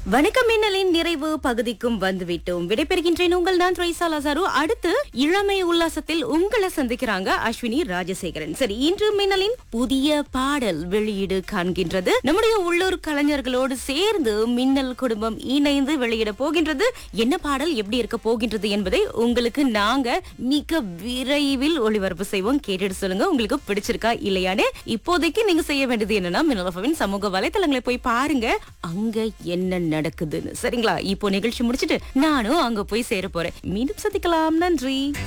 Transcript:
வணக்கம் மின்னலின் நிறைவு பகுதிக்கும் வந்துவிட்டோம் விடைபெறுகின்றேன் உங்கள் நான் த்ரைசா லசாரு அடுத்து இளமை உல்லாசத்தில் உங்களை சந்திக்கிறாங்க அஸ்வினி ராஜசேகரன் சரி இன்று மின்னலின் புதிய பாடல் வெளியீடு காண்கின்றது நம்முடைய உள்ளூர் கலைஞர்களோடு சேர்ந்து மின்னல் குடும்பம் இணைந்து வெளியிட போகின்றது என்ன பாடல் எப்படி இருக்க போகின்றது என்பதை உங்களுக்கு நாங்க மிக விரைவில் ஒளிபரப்பு செய்வோம் கேட்டுட்டு சொல்லுங்க உங்களுக்கு பிடிச்சிருக்கா இல்லையான்னு இப்போதைக்கு நீங்க செய்ய வேண்டியது என்னன்னா மின்னலஃபவின் சமூக வலைத்தளங்களை போய் பாருங்க அங்க என்ன நடக்குதுன்னு சரிங்களா இப்போ நிகழ்ச்சி முடிச்சிட்டு நானும் அங்க போய் சேர போறேன் மீண்டும் சந்திக்கலாம் நன்றி